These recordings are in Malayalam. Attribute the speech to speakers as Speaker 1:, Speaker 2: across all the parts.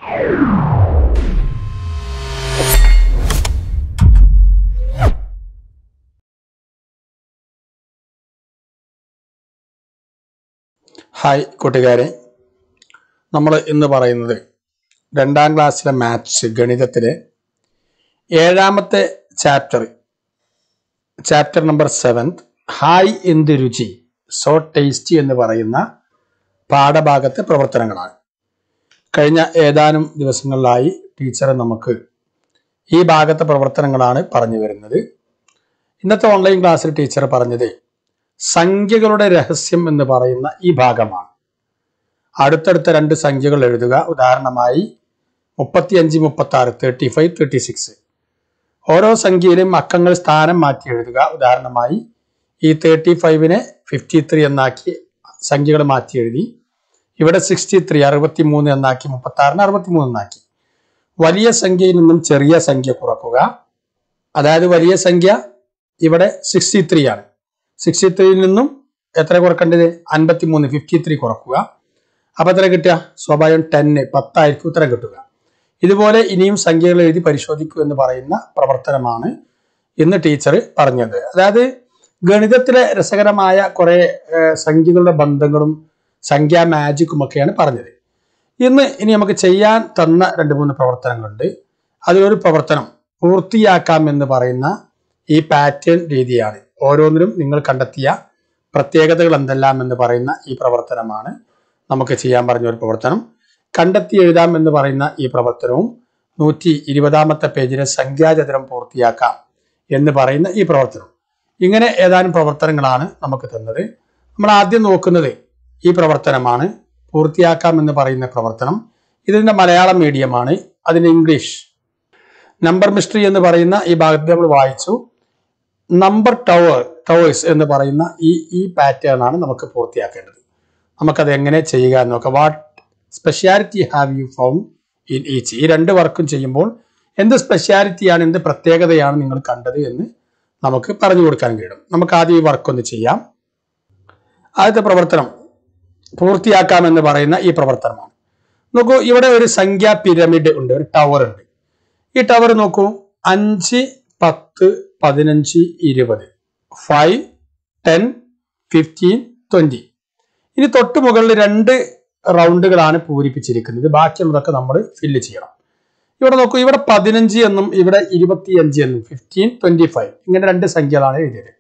Speaker 1: ഹായ് കൂട്ടുകാരെ നമ്മൾ ഇന്ന് പറയുന്നത് രണ്ടാം ക്ലാസ്സിലെ മാത്സ് ഗണിതത്തിലെ ഏഴാമത്തെ chapter chapter number seventh hi എന്ത് രുചി സോ ടേസ്റ്റി എന്ന് പറയുന്ന പാഠഭാഗത്തെ പ്രവർത്തനങ്ങളാണ് കഴിഞ്ഞ ഏതാനും ദിവസങ്ങളിലായി ടീച്ചർ നമുക്ക് ഈ ഭാഗത്തെ പ്രവർത്തനങ്ങളാണ് പറഞ്ഞു വരുന്നത് ഇന്നത്തെ ഓൺലൈൻ ക്ലാസ്സിൽ ടീച്ചർ പറഞ്ഞത് സംഖ്യകളുടെ രഹസ്യം എന്ന് പറയുന്ന ഈ ഭാഗമാണ് അടുത്തടുത്ത രണ്ട് സംഖ്യകൾ എഴുതുക ഉദാഹരണമായി മുപ്പത്തിയഞ്ച് മുപ്പത്തി ആറ് തേർട്ടി ഫൈവ് തേർട്ടി സിക്സ് ഓരോ സംഖ്യയിലും അക്കങ്ങൾ സ്ഥാനം മാറ്റി എഴുതുക ഉദാഹരണമായി ഈ തേർട്ടി ഫൈവിനെ ഫിഫ്റ്റി ത്രീ എന്നാക്കി സംഖ്യകൾ മാറ്റി എഴുതി ഇവിടെ സിക്സ്റ്റി ത്രീ അറുപത്തി മൂന്ന് എന്നാക്കി മുപ്പത്തി ആറിന് അറുപത്തി മൂന്ന് എന്നാക്കി വലിയ സംഖ്യയിൽ നിന്നും ചെറിയ സംഖ്യ കുറക്കുക അതായത് വലിയ സംഖ്യ ഇവിടെ സിക്സ്റ്റി ത്രീ ആണ് സിക്സ്റ്റി ത്രീയിൽ നിന്നും എത്ര കുറക്കേണ്ടത് അൻപത്തി മൂന്ന് ഫിഫ്റ്റി ത്രീ കുറക്കുക അപ്പൊ എത്ര കിട്ടുക സ്വാഭാവികം ടെന്ന് പത്തായിരിക്കും ഉത്തരം കിട്ടുക ഇതുപോലെ ഇനിയും സംഖ്യകൾ എഴുതി പരിശോധിക്കൂ എന്ന് പറയുന്ന പ്രവർത്തനമാണ് ഇന്ന് ടീച്ചർ പറഞ്ഞത് അതായത് ഗണിതത്തിലെ രസകരമായ കുറെ ഏഹ്, സംഖ്യകളുടെ ബന്ധങ്ങളും സംഖ്യാ മാജിക്കും ഒക്കെയാണ് പറഞ്ഞത് ഇന്ന് ഇനി നമുക്ക് ചെയ്യാൻ തന്ന രണ്ട് മൂന്ന് പ്രവർത്തനങ്ങളുണ്ട് അതിലൊരു പ്രവർത്തനം പൂർത്തിയാക്കാം എന്ന് പറയുന്ന ഈ പാറ്റേൺ രീതിയാണ് ഓരോന്നിലും നിങ്ങൾ കണ്ടെത്തിയ പ്രത്യേകതകൾ എന്തെല്ലാം എന്ന് പറയുന്ന ഈ പ്രവർത്തനമാണ് നമുക്ക് ചെയ്യാൻ പറഞ്ഞ ഒരു പ്രവർത്തനം കണ്ടെത്തി എഴുതാം എന്ന് പറയുന്ന ഈ പ്രവർത്തനവും നൂറ്റി ഇരുപതാമത്തെ പേജിലെ സംഖ്യാചതുരം പൂർത്തിയാക്കാം എന്ന് പറയുന്ന ഈ പ്രവർത്തനം ഇങ്ങനെ ഏതാനും പ്രവർത്തനങ്ങളാണ് നമുക്ക് തന്നത് നമ്മൾ ആദ്യം നോക്കുന്നത് ഈ പ്രവർത്തനമാണ് പൂർത്തിയാക്കാം എന്ന് പറയുന്ന പ്രവർത്തനം ഇതിന്റെ മലയാളം മീഡിയമാണ് അതിന് ഇംഗ്ലീഷ് നമ്പർ മിസ്റ്ററി എന്ന് പറയുന്ന ഈ ഭാഗത്ത് നമ്മൾ വായിച്ചു നമ്പർ ടവർ ടവേഴ്സ് എന്ന് പറയുന്ന ഈ ഈ പാറ്റേൺ ആണ് നമുക്ക് പൂർത്തിയാക്കേണ്ടത് നമുക്കത് എങ്ങനെ ചെയ്യുക എന്ന് നോക്കാം what speciality have you found in each ഈ രണ്ട് വർക്കും ചെയ്യുമ്പോൾ എന്ത് സ്പെഷ്യാലിറ്റിയാണ് എന്ത് പ്രത്യേകതയാണ് നിങ്ങൾ കണ്ടത് എന്ന് നമുക്ക് പറഞ്ഞു കൊടുക്കാൻ കഴിയും നമുക്ക് ആദ്യം ഈ വർക്ക് ഒന്ന് ചെയ്യാം ആദ്യത്തെ പ്രവർത്തനം പൂർത്തിയാക്കാം എന്ന് പറയുന്ന ഈ പ്രവർത്തനമാണ് നോക്കൂ ഇവിടെ ഒരു സംഖ്യാ പിരമിഡ് ഉണ്ട് ഒരു ടവർ ഉണ്ട് ഈ ടവർ നോക്കൂ അഞ്ച് പത്ത് പതിനഞ്ച് ഇരുപത് ഫൈവ് ടെൻ ഫിഫ്റ്റീൻ ട്വന്റി ഇനി തൊട്ട് മുകളിൽ രണ്ട് റൗണ്ടുകളാണ് പൂരിപ്പിച്ചിരിക്കുന്നത് ബാക്കിയുള്ളതൊക്കെ നമ്മൾ ഫില്ല് ചെയ്യണം ഇവിടെ നോക്കൂ ഇവിടെ പതിനഞ്ച് എന്നും ഇവിടെ ഇരുപത്തിയഞ്ച് എന്നും ഫിഫ്റ്റീൻ ട്വന്റി ഫൈവ് ഇങ്ങനെ രണ്ട് സംഖ്യകളാണ് എഴുതിയത്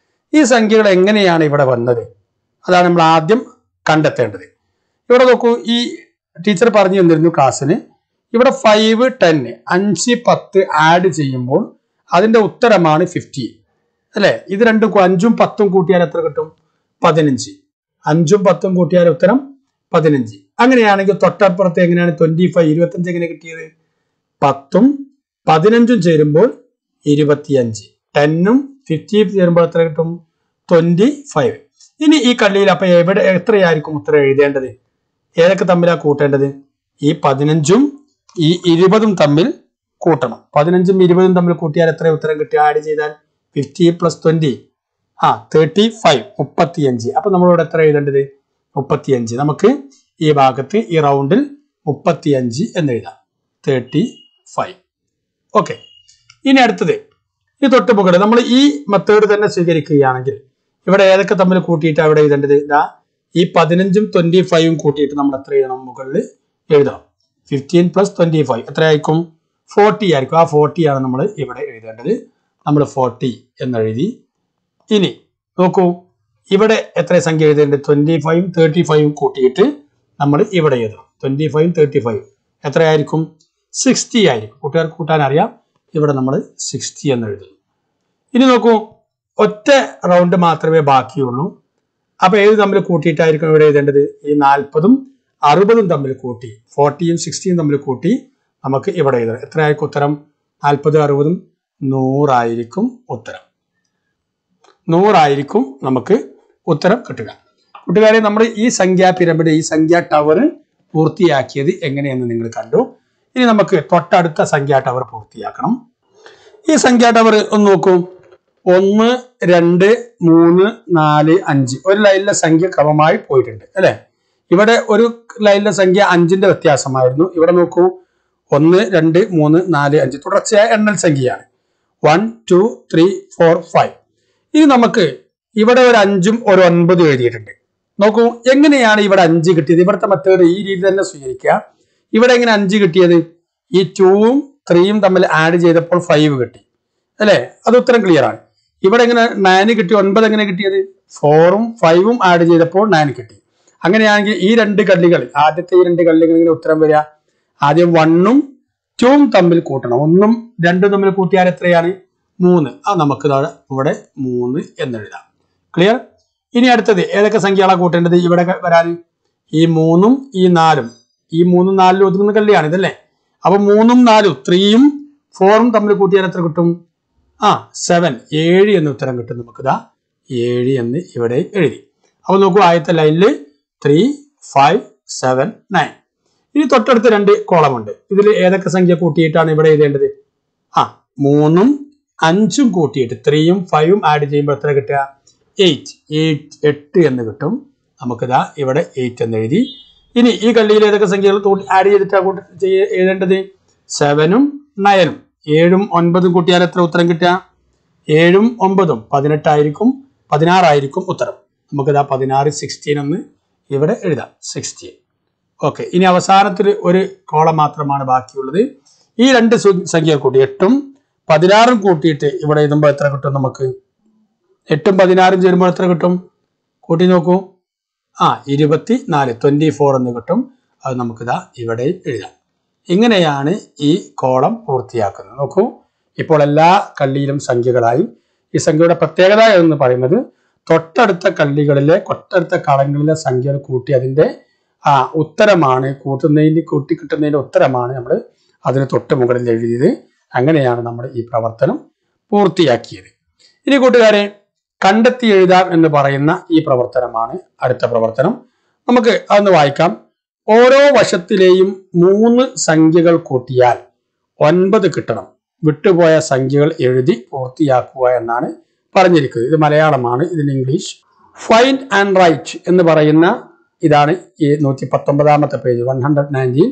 Speaker 1: ഈ സംഖ്യകൾ എങ്ങനെയാണ് ഇവിടെ വന്നത് അതാണ് നമ്മൾ ആദ്യം കണ്ടെത്തേണ്ടത് ഇവിടെ നോക്കൂ ഈ ടീച്ചർ പറഞ്ഞു തന്നിരുന്നു ക്ലാസ്സിന് ഇവിടെ ഫൈവ് ടെൻ അഞ്ച് പത്ത് ആഡ് ചെയ്യുമ്പോൾ അതിന്റെ ഉത്തരമാണ് ഫിഫ്റ്റി അല്ലെ ഇത് രണ്ടും കൂ- അഞ്ചും പത്തും കൂട്ടിയാൽ എത്ര കിട്ടും പതിനഞ്ച് അഞ്ചും പത്തും കൂട്ടിയാൽ ഉത്തരം പതിനഞ്ച് അങ്ങനെയാണെങ്കിൽ തൊട്ടപ്പുറത്ത് എങ്ങനെയാണ് ട്വന്റി ഫൈവ് ഇരുപത്തഞ്ച് എങ്ങനെ കിട്ടിയത് പത്തും പതിനഞ്ചും ചേരുമ്പോൾ ഇരുപത്തിയഞ്ച് ടെന്നും ഫിഫ്റ്റി ചേരുമ്പോൾ എത്ര കിട്ടും ട്വന്റി ഫൈവ് ഇനി ഈ കള്ളിയിൽ അപ്പൊ എവിടെ എത്രയായിരിക്കും ഉത്തരം എഴുതേണ്ടത് ഏതൊക്കെ തമ്മിലാ കൂട്ടേണ്ടത് ഈ പതിനഞ്ചും ഈ ഇരുപതും തമ്മിൽ കൂട്ടണം പതിനഞ്ചും ഇരുപതും തമ്മിൽ കൂട്ടിയാൽ എത്ര ഉത്തരം കിട്ടി ആഡ് ചെയ്താൽ ഫിഫ്റ്റി പ്ലസ് ട്വന്റി ആ തേർട്ടി ഫൈവ് മുപ്പത്തിയഞ്ച് അപ്പൊ നമ്മളിവിടെ എത്ര എഴുതേണ്ടത് മുപ്പത്തിയഞ്ച് നമുക്ക് ഈ ഭാഗത്ത് ഈ റൗണ്ടിൽ മുപ്പത്തിയഞ്ച് എന്ന് എഴുതാം തേർട്ടി ഫൈവ് ഓക്കെ ഇനി അടുത്തത് ഈ തൊട്ട് മുകളിൽ നമ്മൾ ഈ മെത്തേഡ് തന്നെ സ്വീകരിക്കുകയാണെങ്കിൽ ഇവിടെ ഏതൊക്കെ തമ്മിൽ കൂട്ടിയിട്ട് അവിടെ എഴുതേണ്ടത് ഇതാ ഈ പതിനഞ്ചും ട്വന്റി ഫൈവും കൂട്ടിയിട്ട് നമ്മൾ എത്ര എഴുതണം മുകളിൽ എഴുതണം ഫിഫ്റ്റീൻ പ്ലസ് ട്വന്റി ഫൈവ് എത്ര ആയിരിക്കും ഫോർട്ടി ആയിരിക്കും ആ ഫോർട്ടി ആണ് നമ്മൾ ഇവിടെ എഴുതേണ്ടത് നമ്മൾ ഫോർട്ടി എന്നെഴുതി ഇനി നോക്കൂ ഇവിടെ എത്ര സംഖ്യ എഴുതേണ്ടത് ട്വന്റി ഫൈവും തേർട്ടി ഫൈവും കൂട്ടിയിട്ട് നമ്മൾ ഇവിടെ എഴുതണം ട്വന്റി ഫൈവും തേർട്ടി ഫൈവ് എത്രയായിരിക്കും സിക്സ്റ്റി ആയിരിക്കും കൂട്ടുകാർക്ക് കൂട്ടാൻ അറിയാം ഇവിടെ നമ്മൾ സിക്സ്റ്റി എന്ന് എഴുതുന്നു ഇനി നോക്കൂ ഒറ്റ റൗണ്ട് മാത്രമേ ബാക്കിയുള്ളൂ അപ്പൊ ഏത് തമ്മിൽ കൂട്ടിയിട്ടായിരിക്കും ഇവിടെ എഴുതേണ്ടത് ഈ നാൽപ്പതും അറുപതും തമ്മിൽ കൂട്ടി ഫോർട്ടിയും സിക്സ്റ്റിയും തമ്മിൽ കൂട്ടി നമുക്ക് ഇവിടെ എഴുതണം എത്രയായിരിക്കും ഉത്തരം നാൽപ്പതും അറുപതും നൂറായിരിക്കും ഉത്തരം നൂറായിരിക്കും നമുക്ക് ഉത്തരം കിട്ടുക കൂട്ടുകാരെ നമ്മൾ ഈ സംഖ്യാ പിരമിഡ് ഈ സംഖ്യാ ടവർ പൂർത്തിയാക്കിയത് എങ്ങനെയെന്ന് നിങ്ങൾ കണ്ടു ഇനി നമുക്ക് തൊട്ടടുത്ത സംഖ്യാ ടവർ പൂർത്തിയാക്കണം ഈ സംഖ്യാ ടവർ ഒന്ന് നോക്കൂ ഒന്ന് രണ്ട് മൂന്ന് നാല് അഞ്ച് ഒരു ലൈനിലെ സംഖ്യ ക്രമമായി പോയിട്ടുണ്ട് അല്ലെ ഇവിടെ ഒരു ലൈനിലെ സംഖ്യ അഞ്ചിന്റെ വ്യത്യാസമായിരുന്നു ഇവിടെ നോക്കൂ ഒന്ന് രണ്ട് മൂന്ന് നാല് അഞ്ച് തുടർച്ചയായ എണ്ണൽ സംഖ്യയാണ് one two three four five ഇനി നമുക്ക് ഇവിടെ ഒരു അഞ്ചും ഒരു ഒൻപതും എഴുതിയിട്ടുണ്ട് നോക്കൂ എങ്ങനെയാണ് ഇവിടെ അഞ്ച് കിട്ടിയത് ഇവിടുത്തെ മെത്തേഡ് ഈ രീതി തന്നെ സ്വീകരിക്കുക ഇവിടെ എങ്ങനെ അഞ്ച് കിട്ടിയത് ഈ ടൂവും ത്രീയും തമ്മിൽ ആഡ് ചെയ്തപ്പോൾ ഫൈവ് കിട്ടി അല്ലേ അത് ഉത്തരം ക്ലിയർ ആണ് ഇവിടെ എങ്ങനെ നയന് കിട്ടി ഒൻപത് എങ്ങനെ കിട്ടിയത് ഫോറും ഫൈവും ആഡ് ചെയ്തപ്പോൾ നയൻ കിട്ടി അങ്ങനെയാണെങ്കിൽ ഈ രണ്ട് കള്ളികൾ ആദ്യത്തെ ഈ രണ്ട് കള്ളികൾ ഇങ്ങനെ ഉത്തരം വരിക ആദ്യം വണ്ണും ടൂവും തമ്മിൽ കൂട്ടണം ഒന്നും രണ്ടും തമ്മിൽ കൂട്ടിയാൽ എത്രയാണ് മൂന്ന് അത് നമുക്ക് താഴെ ഇവിടെ മൂന്ന് എന്നെഴുതാം ക്ലിയർ ഇനി അടുത്തത് ഏതൊക്കെ സംഖ്യകളാണ് കൂട്ടേണ്ടത് ഇവിടെ വരാൻ ഈ മൂന്നും ഈ നാലും ഈ മൂന്നും നാലിലും ഒതുങ്ങുന്ന കള്ളിയാണ് ഇതല്ലേ അപ്പൊ മൂന്നും നാലും ത്രീയും ഫോറും തമ്മിൽ കൂട്ടിയാൽ എത്ര കിട്ടും ആ സെവൻ ഏഴ് എന്ന് ഉത്തരം കിട്ടും നമുക്ക് ഇതാ ഏഴ് എന്ന് ഇവിടെ എഴുതി അപ്പൊ നോക്കൂ ആദ്യത്തെ ലൈനിൽ ത്രീ ഫൈവ് സെവൻ നയൻ ഇനി തൊട്ടടുത്ത് രണ്ട് കോളമുണ്ട് ഇതിൽ ഏതൊക്കെ സംഖ്യ കൂട്ടിയിട്ടാണ് ഇവിടെ എഴുതേണ്ടത് ആ മൂന്നും അഞ്ചും കൂട്ടിയിട്ട് ത്രീയും ഫൈവും ആഡ് ചെയ്യുമ്പോൾ എത്ര കിട്ടുക എയ്റ്റ് എയ്റ്റ് എട്ട് എന്ന് കിട്ടും നമുക്കിതാ ഇവിടെ എയ്റ്റ് എന്ന് എഴുതി ഇനി ഈ കള്ളിയിൽ ഏതൊക്കെ സംഖ്യകൾ ആഡ് ചെയ്തിട്ടാണ് കൂട്ടി ചെയ്യ- എഴുതേണ്ടത് സെവനും നയനും ഏഴും ഒൻപതും കൂട്ടിയാൽ എത്ര ഉത്തരം കിട്ടുക ഏഴും ഒമ്പതും പതിനെട്ടായിരിക്കും പതിനാറായിരിക്കും ഉത്തരം നമുക്കിതാ പതിനാറ് സിക്സ്റ്റീൻ എന്ന് ഇവിടെ എഴുതാം സിക്സ്റ്റീൻ ഓക്കെ ഇനി അവസാനത്തിൽ ഒരു കോളം മാത്രമാണ് ബാക്കിയുള്ളത് ഈ രണ്ട് സു- സംഖ്യ കൂട്ടി എട്ടും പതിനാറും കൂട്ടിയിട്ട് ഇവിടെ എഴുതുമ്പോൾ എത്ര കിട്ടും നമുക്ക് എട്ടും പതിനാറും ചേരുമ്പോൾ എത്ര കിട്ടും കൂട്ടി നോക്കൂ ആ ഇരുപത്തി നാല് ട്വന്റി ഫോർ എന്ന് കിട്ടും അത് നമുക്കിതാ ഇവിടെ എഴുതാം ഇങ്ങനെയാണ് ഈ കോളം പൂർത്തിയാക്കുന്നത് നോക്കൂ ഇപ്പോൾ എല്ലാ കള്ളിയിലും സംഖ്യകളായി ഈ സംഖ്യയുടെ പ്രത്യേകത എന്ന് പറയുന്നത് തൊട്ടടുത്ത കള്ളികളിലെ തൊട്ടടുത്ത കളങ്ങളിലെ സംഖ്യകൾ കൂട്ടി അതിന്റെ ആ ഉത്തരമാണ് കൂട്ടുന്നതിന് കൂട്ടി കിട്ടുന്നതിന്റെ ഉത്തരമാണ് നമ്മൾ അതിന് തൊട്ട് മുകളിൽ എഴുതിയത് അങ്ങനെയാണ് നമ്മൾ ഈ പ്രവർത്തനം പൂർത്തിയാക്കിയത് ഇനി കൂട്ടുകാരെ കണ്ടെത്തി എഴുതാം എന്ന് പറയുന്ന ഈ പ്രവർത്തനമാണ് അടുത്ത പ്രവർത്തനം നമുക്ക് അതൊന്ന് വായിക്കാം ഓരോ വശത്തിലെയും മൂന്ന് സംഖ്യകൾ കൂട്ടിയാൽ ഒൻപത് കിട്ടണം വിട്ടുപോയ സംഖ്യകൾ എഴുതി പൂർത്തിയാക്കുക എന്നാണ് പറഞ്ഞിരിക്കുന്നത് ഇത് മലയാളമാണ് ഇതിന് ഇംഗ്ലീഷ് ഫൈൻഡ് ആൻഡ് റൈറ്റ് എന്ന് പറയുന്ന ഇതാണ് ഈ നൂറ്റി പത്തൊമ്പതാമത്തെ page one hundred nineteen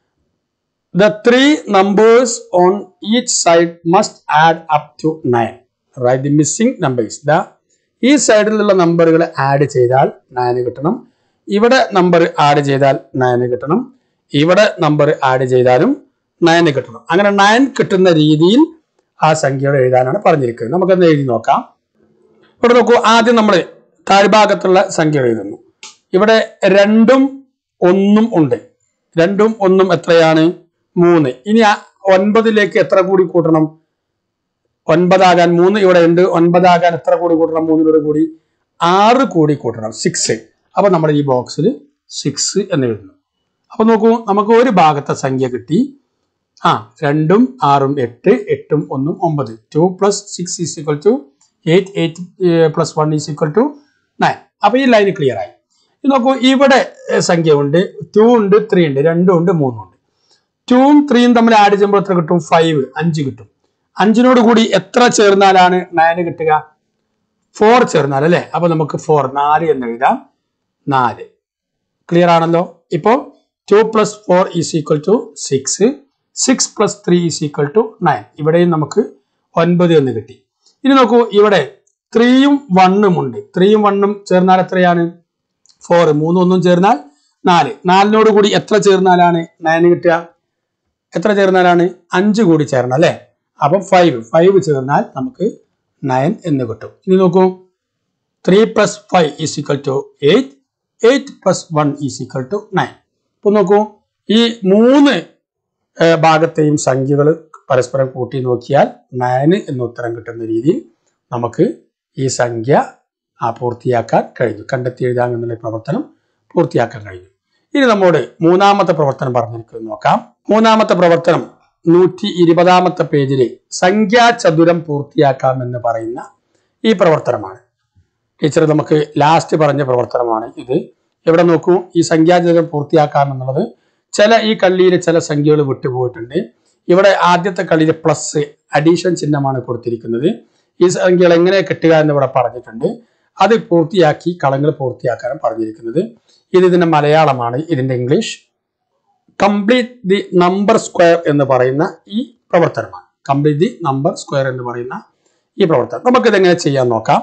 Speaker 1: The three numbers on each side must add up to nine. Write the missing numbers. The ഈ സൈഡിലുള്ള നമ്പറുകൾ ആഡ് ചെയ്താൽ നയന് കിട്ടണം ഇവിടെ നമ്പർ ആഡ് ചെയ്താൽ നയന് കിട്ടണം ഇവിടെ നമ്പർ ആഡ് ചെയ്താലും നയന് കിട്ടണം അങ്ങനെ നയൻ കിട്ടുന്ന രീതിയിൽ ആ സംഖ്യകൾ എഴുതാനാണ് പറഞ്ഞിരിക്കുന്നത് നമുക്കൊന്ന് എഴുതി നോക്കാം ഇവിടെ നോക്കൂ ആദ്യം നമ്മൾ താഴ്ഭാഗത്തുള്ള സംഖ്യ എഴുതുന്നു ഇവിടെ രണ്ടും ഒന്നും ഉണ്ട് രണ്ടും ഒന്നും എത്രയാണ് മൂന്ന് ഇനി ആ ഒൻപതിലേക്ക് എത്ര കൂടി കൂട്ടണം ഒൻപതാകാൻ മൂന്ന് ഇവിടെ ഉണ്ട് ഒൻപതാകാൻ എത്ര കൂടി കൂട്ടണം മൂന്നിലൂടെ കൂടി ആറ് കൂടി കൂട്ടണം സിക്സ് അപ്പൊ നമ്മൾ ഈ ബോക്സിൽ സിക്സ് എന്ന് എഴുതുന്നു അപ്പൊ നോക്കൂ നമുക്ക് ഒരു ഭാഗത്തെ സംഖ്യ കിട്ടി ആ രണ്ടും ആറും എട്ട് എട്ടും ഒന്നും ഒമ്പത് two plus six is equal to eight eight plus one is equal to nine അപ്പൊ ഈ ലൈൻ ക്ലിയർ ആയി ഇത് നോക്കൂ ഇവിടെ ഏർ, സംഖ്യ ഉണ്ട് ടു ഉണ്ട് ത്രീ ഉണ്ട് രണ്ടും ഉണ്ട് മൂന്നും ഉണ്ട് ടൂവും ത്രീയും തമ്മിൽ ആഡ് ചെയ്യുമ്പോൾ എത്ര കിട്ടും ഫൈവ് അഞ്ച് കിട്ടും അഞ്ചിനോട് കൂടി എത്ര ചേർന്നാലാണ് നയന് കിട്ടുക ഫോർ ചേർന്നാൽ അല്ലെ അപ്പൊ നമുക്ക് ഫോർ നാല് എന്ന് എഴുതാം നാല് ക്ലിയർ ആണല്ലോ ഇപ്പോൾ two plus four is equal to six six plus three is equal to nine ഇവിടെയും നമുക്ക് ഒൻപത് എന്ന് കിട്ടി ഇനി നോക്കൂ ഇവിടെ ത്രീയും വണ്ണും ഉണ്ട് ത്രീയും വണ്ണും ചേർന്നാൽ എത്രയാണ് ഫോർ മൂന്നും ഒന്നും ചേർന്നാൽ നാല് നാലിനോട് കൂടി എത്ര ചേർന്നാലാണ് നയന് കിട്ടുക എത്ര ചേർന്നാലാണ് അഞ്ച് കൂടി ചേരണം അല്ലേ അപ്പം ഫൈവ് ഫൈവ് ചേർന്നാൽ നമുക്ക് നയൻ എന്ന് കിട്ടും ഇനി നോക്കൂ three plus five is equal to eight eight plus one is equal to nine ഇപ്പൊ നോക്കൂ ഈ മൂന്ന് ഏർ, ഭാഗത്തെയും സംഖ്യകൾ പരസ്പരം കൂട്ടി നോക്കിയാൽ നയന് എന്ന് ഉത്തരം കിട്ടുന്ന രീതിയിൽ നമുക്ക് ഈ സംഖ്യ ആ പൂർത്തിയാക്കാൻ കഴിഞ്ഞു കണ്ടെത്തി എഴുതാം എന്നുള്ള പ്രവർത്തനം പൂർത്തിയാക്കാൻ കഴിഞ്ഞു ഇനി നമ്മോട് മൂന്നാമത്തെ പ്രവർത്തനം പറഞ്ഞിരിക്കുന്നത് നോക്കാം മൂന്നാമത്തെ പ്രവർത്തനം നൂറ്റി ഇരുപതാമത്തെ പേജില് സംഖ്യാചതുരം പൂർത്തിയാക്കാം എന്ന് പറയുന്ന ഈ പ്രവർത്തനമാണ് ടീച്ചർ നമുക്ക് ലാസ്റ്റ് പറഞ്ഞ പ്രവർത്തനമാണ് ഇത് ഇവിടെ നോക്കൂ ഈ സംഖ്യാചതുരം പൂർത്തിയാക്കാം എന്നുള്ളത് ചില ഈ കള്ളിയിലെ ചില സംഖ്യകൾ വിട്ടുപോയിട്ടുണ്ട് ഇവിടെ ആദ്യത്തെ കളിയിൽ പ്ലസ് അഡീഷൻ ചിഹ്നമാണ് കൊടുത്തിരിക്കുന്നത് ഈ സംഖ്യകൾ എങ്ങനെ കിട്ടുക എന്ന് ഇവിടെ പറഞ്ഞിട്ടുണ്ട് അത് പൂർത്തിയാക്കി കളങ്ങൾ പൂർത്തിയാക്കാനും പറഞ്ഞിരിക്കുന്നത് ഇത് ഇതിന്റെ മലയാളമാണ് ഇതിന്റെ English complete the number square എന്ന് പറയുന്ന ഈ പ്രവർത്തനമാണ് കംപ്ലീറ്റ് ദി നമ്പർ സ്ക്വയർ എന്ന് പറയുന്ന ഈ പ്രവർത്തനം നമുക്കിത് എങ്ങനെ ചെയ്യാൻ നോക്കാം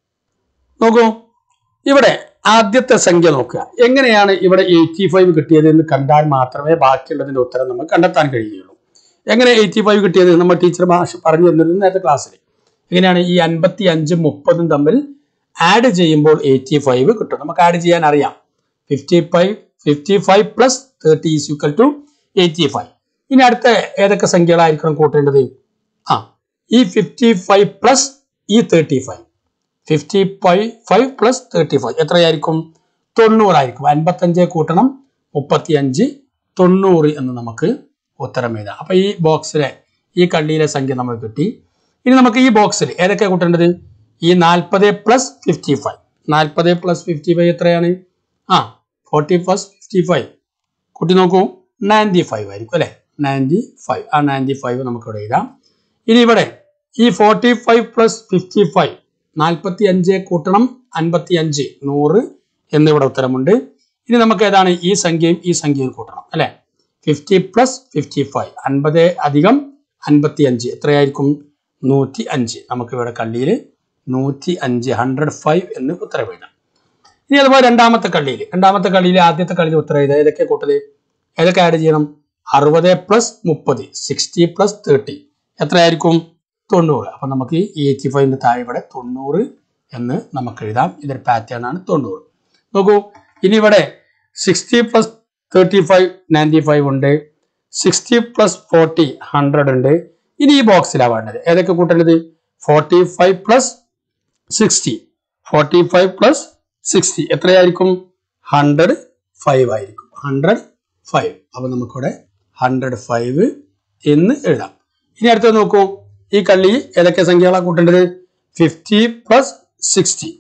Speaker 1: നോക്കൂ ഇവിടെ ആദ്യത്തെ സംഖ്യ നോക്കുക എങ്ങനെയാണ് ഇവിടെ എയ്റ്റി ഫൈവ് കിട്ടിയത് എന്ന് കണ്ടാൽ മാത്രമേ ബാക്കിയുള്ളതിന്റെ ഉത്തരം നമുക്ക് കണ്ടെത്താൻ കഴിയുകയുള്ളൂ എങ്ങനെ എയ്റ്റി ഫൈവ് കിട്ടിയത് നമ്മൾ ടീച്ചർ മാഷ് പറഞ്ഞു തന്നിരുന്നു നേരത്തെ ക്ലാസ്സിൽ എങ്ങനെയാണ് ഈ അൻപത്തി അഞ്ചും മുപ്പതും തമ്മിൽ ആഡ് ചെയ്യുമ്പോൾ എയ്റ്റി ഫൈവ് കിട്ടും നമുക്ക് ആഡ് ചെയ്യാൻ അറിയാം fifty five fifty five plus thirty is equal to eighty five ഇനി അടുത്ത ഏതൊക്കെ സംഖ്യകളായിരിക്കണം കൂട്ടേണ്ടത് ആ ഈ ഫിഫ്റ്റി ഫൈവ് പ്ലസ് ഈ thirty five fifty five five plus thirty five എത്രയായിരിക്കും തൊണ്ണൂറായിരിക്കും അൻപത്തഞ്ച് കൂട്ടണം മുപ്പത്തി അഞ്ച് തൊണ്ണൂറ് എന്ന് നമുക്ക് ഉത്തരം എഴുതാം അപ്പൊ ഈ ബോക്സിലെ ഈ കള്ളിയിലെ സംഖ്യ നമുക്ക് കിട്ടി ഇനി നമുക്ക് ഈ ബോക്സിൽ ഏതൊക്കെ കൂട്ടേണ്ടത് ഈ നാൽപ്പത് പ്ലസ് ഫിഫ്റ്റി ഫൈവ് നാൽപ്പത് പ്ലസ് ഫിഫ്റ്റി ഫൈവ് എത്രയാണ് ആ ഫോർട്ടി പ്ലസ് ഫിഫ്റ്റി ഫൈവ് കൂട്ടി നോക്കൂ നയൻറ്റി ഫൈവ് ആയിരിക്കും അല്ലെ നയൻറ്റി ഫൈവ് ആ നയൻറ്റി ഫൈവ് നമുക്ക് ഇവിടെ എഴുതാം ഇനി ഇവിടെ ഈ forty five plus fifty five നാൽപ്പത്തി അഞ്ച് കൂട്ടണം അൻപത്തി അഞ്ച് നൂറ് എന്നിവിടെ ഉത്തരമുണ്ട് ഇനി നമുക്ക് ഏതാണ് ഈ സംഖ്യയും ഈ സംഖ്യയും കൂട്ടണം അല്ലെ ഫിഫ്റ്റി പ്ലസ് ഫിഫ്റ്റി ഫൈവ് അൻപത് അധികം അൻപത്തി അഞ്ച് എത്രയായിരിക്കും നൂറ്റി അഞ്ച് നമുക്ക് ഇവിടെ കള്ളിയിൽ നൂറ്റി അഞ്ച് ഹൺഡ്രഡ് ഫൈവ് എന്ന് ഉത്തരം എഴുതാം ഇനി അതുപോലെ രണ്ടാമത്തെ കള്ളിയിൽ രണ്ടാമത്തെ കള്ളിയിൽ ആദ്യത്തെ കള്ളിയിൽ ഉത്തരം എഴുതാം ഏതൊക്കെ കൂട്ടല് ഏതൊക്കെ ആഡ് ചെയ്യണം അറുപത് പ്ലസ് മുപ്പത് സിക്സ്റ്റി പ്ലസ് തേർട്ടി എത്രയായിരിക്കും തൊണ്ണൂറ് അപ്പൊ നമുക്ക് ഈ എയ്റ്റി ഫൈവിന്റെ താഴെ ഇവിടെ തൊണ്ണൂറ് എന്ന് നമുക്ക് എഴുതാം ഇതൊരു പാറ്റേൺ ആണ് തൊണ്ണൂറ് നോക്കൂ ഇനി ഇവിടെ sixty plus thirty five ninety five ഉണ്ട് സിക്സ്റ്റി പ്ലസ് ഫോർട്ടി ഹൺഡ്രഡ് ഉണ്ട് ഇനി ഈ ബോക്സിലാണ് വേണ്ടത് ഏതൊക്കെ കൂട്ടേണ്ടത് forty five plus sixty forty five plus sixty എത്രയായിരിക്കും ഹൺഡ്രഡ് ഫൈവ് ആയിരിക്കും ഹൺഡ്രഡ് ഫൈവ് അപ്പൊ നമുക്കിവിടെ ഹൺഡ്രഡ് ഫൈവ് എന്ന് എഴുതാം ഇനി അടുത്തത് നോക്കൂ ഈ കള്ളി ഏതൊക്കെ സംഖ്യകളാണ് കൂട്ടേണ്ടത് ഫിഫ്റ്റി പ്ലസ് സിക്സ്റ്റി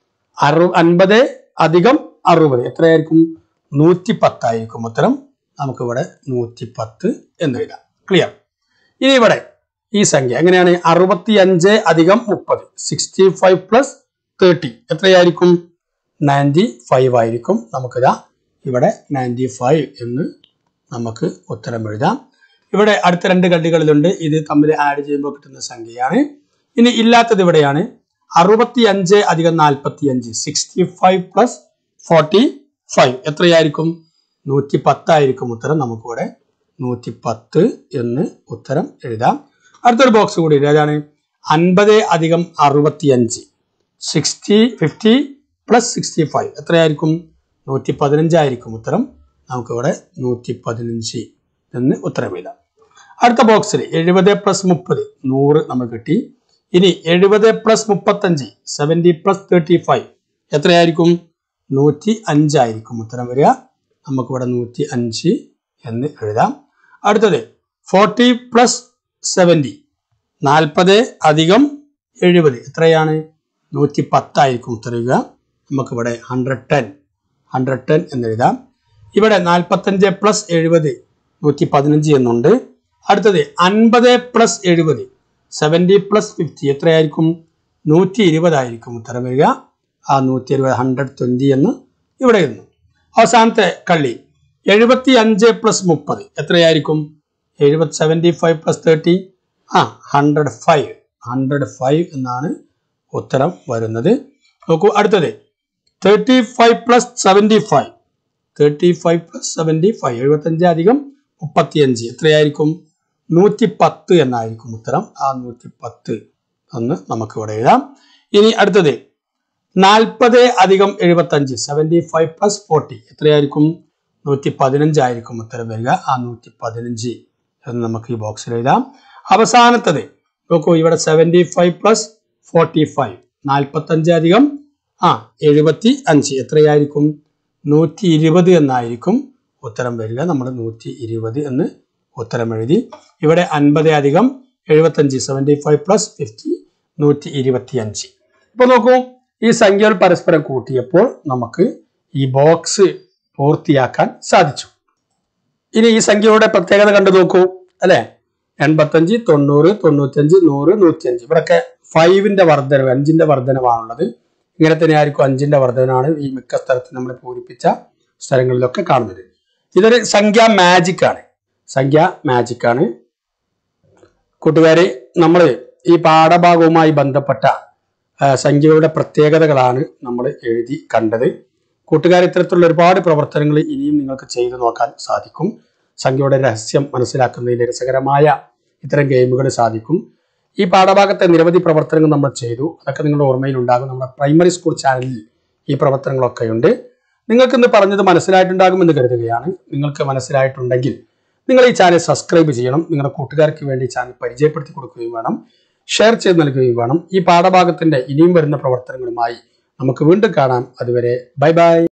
Speaker 1: അറു അൻപത് അധികം അറുപത് എത്രയായിരിക്കും നൂറ്റി പത്തായിരിക്കും ഉത്തരം നമുക്കിവിടെ നൂറ്റി പത്ത് എന്ന് എഴുതാം ക്ലിയർ ഇനി ഇവിടെ ഈ സംഖ്യ എങ്ങനെയാണ് അറുപത്തി അഞ്ച് അധികം മുപ്പത് സിക്സ്റ്റി ഫൈവ് പ്ലസ് തേർട്ടി എത്രയായിരിക്കും നയൻറ്റി ഫൈവ് ആയിരിക്കും നമുക്കിതാ ഇവിടെ നയൻറ്റി ഫൈവ് എന്ന് നമുക്ക് ഉത്തരം എഴുതാം ഇവിടെ അടുത്ത രണ്ട് കള്ളികളിലുണ്ട് ഇത് തമ്മിൽ ആഡ് ചെയ്യുമ്പോൾ കിട്ടുന്ന സംഖ്യയാണ് ഇനി ഇല്ലാത്തത് ഇവിടെയാണ് അറുപത്തി അഞ്ച് അധികം നാൽപ്പത്തി അഞ്ച് sixty five plus forty five എത്രയായിരിക്കും നൂറ്റി പത്തായിരിക്കും ഉത്തരം നമുക്കിവിടെ നൂറ്റി പത്ത് എന്ന് ഉത്തരം എഴുതാം അടുത്തൊരു ബോക്സ് കൂടി ഉണ്ട്. ഏതാണ് അൻപത് അധികം അറുപത്തി അഞ്ച് sixty fifty plus sixty five എത്രയായിരിക്കും നൂറ്റി പതിനഞ്ചായിരിക്കും ഉത്തരം നമുക്കിവിടെ നൂറ്റി പതിനഞ്ച് എന്ന് ഉത്തരം എഴുതാം അടുത്ത ബോക്സിൽ എഴുപത് പ്ലസ് മുപ്പത് നൂറ് നമ്മൾ കിട്ടി ഇനി എഴുപത് പ്ലസ് മുപ്പത്തഞ്ച് സെവൻറ്റി പ്ലസ് തേർട്ടി ഫൈവ് എത്രയായിരിക്കും നൂറ്റി അഞ്ചായിരിക്കും ഉത്തരം വരിക നമുക്കിവിടെ നൂറ്റി അഞ്ച് എന്ന് എഴുതാം അടുത്തത് ഫോർട്ടി പ്ലസ് സെവൻറ്റി നാൽപ്പത് അധികം എഴുപത് എത്രയാണ് നൂറ്റി പത്തായിരിക്കും ഉത്തരം വരിക നമുക്കിവിടെ ഹൺഡ്രഡ് ടെൻ ഹൺഡ്രഡ് ടെൻ എന്ന് എഴുതാം ഇവിടെ നാൽപ്പത്തഞ്ച് പ്ലസ് എഴുപത് നൂറ്റി പതിനഞ്ച് എന്നുണ്ട് അടുത്തത് അൻപത് പ്ലസ് എഴുപത് സെവൻറ്റി പ്ലസ് ഫിഫ്റ്റി എത്രയായിരിക്കും നൂറ്റി ഇരുപതായിരിക്കും ഉത്തരം വരിക ആ നൂറ്റി ഇരുപത് ഹൺഡ്രഡ് ട്വൻറ്റി എന്ന് ഇവിടെ ഇരുന്നു അവസാനത്തെ കള്ളി എഴുപത്തി അഞ്ച് പ്ലസ് മുപ്പത് എത്രയായിരിക്കും എഴുപത്തി സെവൻറ്റി ഫൈവ് പ്ലസ് തേർട്ടി ആ ഹൺഡ്രഡ് ഫൈവ് ഹൺഡ്രഡ് ഫൈവ് എന്നാണ് ഉത്തരം വരുന്നത് നോക്കൂ അടുത്തത് thirty five plus seventy five thirty five plus seventy five എഴുപത്തഞ്ച് അധികം മുപ്പത്തിയഞ്ച് എത്രയായിരിക്കും നൂറ്റി പത്ത് എന്നായിരിക്കും ഉത്തരം ആ നൂറ്റി പത്ത് എന്ന് നമുക്ക് ഇവിടെ എഴുതാം ഇനി അടുത്തത് നാൽപ്പത് അധികം എഴുപത്തഞ്ച് സെവൻറ്റി ഫൈവ് പ്ലസ് ഫോർട്ടി എത്രയായിരിക്കും നൂറ്റി പതിനഞ്ചായിരിക്കും ഉത്തരം വരിക ആ നൂറ്റി പതിനഞ്ച് എന്ന് നമുക്ക് ഈ ബോക്സിൽ എഴുതാം അവസാനത്തത് നോക്കൂ ഇവിടെ seventy five plus forty five നാൽപ്പത്തഞ്ച് അധികം ആ എഴുപത്തി അഞ്ച് എത്രയായിരിക്കും നൂറ്റി ഇരുപത് എന്നായിരിക്കും ഉത്തരം വരിക നമ്മൾ നൂറ്റി ഇരുപത് എന്ന് ഉത്തരം എഴുതി ഇവിടെ അൻപത് അധികം എഴുപത്തഞ്ച് സെവൻറ്റി ഫൈവ് പ്ലസ് ഫിഫ്റ്റി നൂറ്റി ഇരുപത്തി അഞ്ച് ഇപ്പൊ നോക്കൂ ഈ സംഖ്യകൾ പരസ്പരം കൂട്ടിയപ്പോൾ നമുക്ക് ഈ ബോക്സ് പൂർത്തിയാക്കാൻ സാധിച്ചു ഇനി ഈ സംഖ്യയുടെ പ്രത്യേകത കണ്ടു നോക്കൂ അല്ലെ എൺപത്തഞ്ച് തൊണ്ണൂറ് തൊണ്ണൂറ്റഞ്ച് നൂറ് നൂറ്റിയഞ്ച് ഇവിടൊക്കെ ഫൈവിന്റെ വർധനവ് അഞ്ചിന്റെ വർധനവാണുള്ളത് ഇങ്ങനെ തന്നെ ആയിരിക്കും അഞ്ചിന്റെ വർധനമാണ് ഈ മിക്ക സ്ഥലത്തും നമ്മൾ പൂരിപ്പിച്ച സ്ഥലങ്ങളിലൊക്കെ കാണുന്നത് ഇതൊരു സംഖ്യ മാജിക് ആണ് സംഖ്യ മാജിക് ആണ് കൂട്ടുകാരെ നമ്മൾ ഈ പാഠഭാഗവുമായി ബന്ധപ്പെട്ട ആ, സംഖ്യകളുടെ പ്രത്യേകതകളാണ് നമ്മൾ എഴുതി കണ്ടത് കൂട്ടുകാർ ഇത്തരത്തിലുള്ള ഒരുപാട് പ്രവർത്തനങ്ങൾ ഇനിയും നിങ്ങൾക്ക് ചെയ്തു നോക്കാൻ സാധിക്കും സംഖ്യയുടെ രഹസ്യം മനസ്സിലാക്കുന്നതിന് രസകരമായ ഇത്തരം ഗെയിമുകൾ സാധിക്കും ഈ പാഠഭാഗത്തെ നിരവധി പ്രവർത്തനങ്ങൾ നമ്മൾ ചെയ്തു അതൊക്കെ നിങ്ങളുടെ ഓർമ്മയിൽ ഉണ്ടാകും നമ്മുടെ പ്രൈമറി സ്കൂൾ ചാനലിൽ ഈ പ്രവർത്തനങ്ങളൊക്കെ ഉണ്ട് നിങ്ങൾക്ക് ഇന്ന് പറഞ്ഞത് മനസ്സിലായിട്ടുണ്ടാകുമെന്ന് കരുതുകയാണ് നിങ്ങൾക്ക് മനസ്സിലായിട്ടുണ്ടെങ്കിൽ നിങ്ങൾ ഈ ചാനൽ സബ്സ്ക്രൈബ് ചെയ്യണം നിങ്ങളുടെ കൂട്ടുകാർക്ക് വേണ്ടി ഈ ചാനൽ പരിചയപ്പെടുത്തി കൊടുക്കുകയും വേണം ഷെയർ ചെയ്ത് നൽകുകയും വേണം ഈ പാഠഭാഗത്തിന്റെ ഇനിയും വരുന്ന പ്രവർത്തനങ്ങളുമായി നമുക്ക് വീണ്ടും കാണാം അതുവരെ ബൈ ബൈ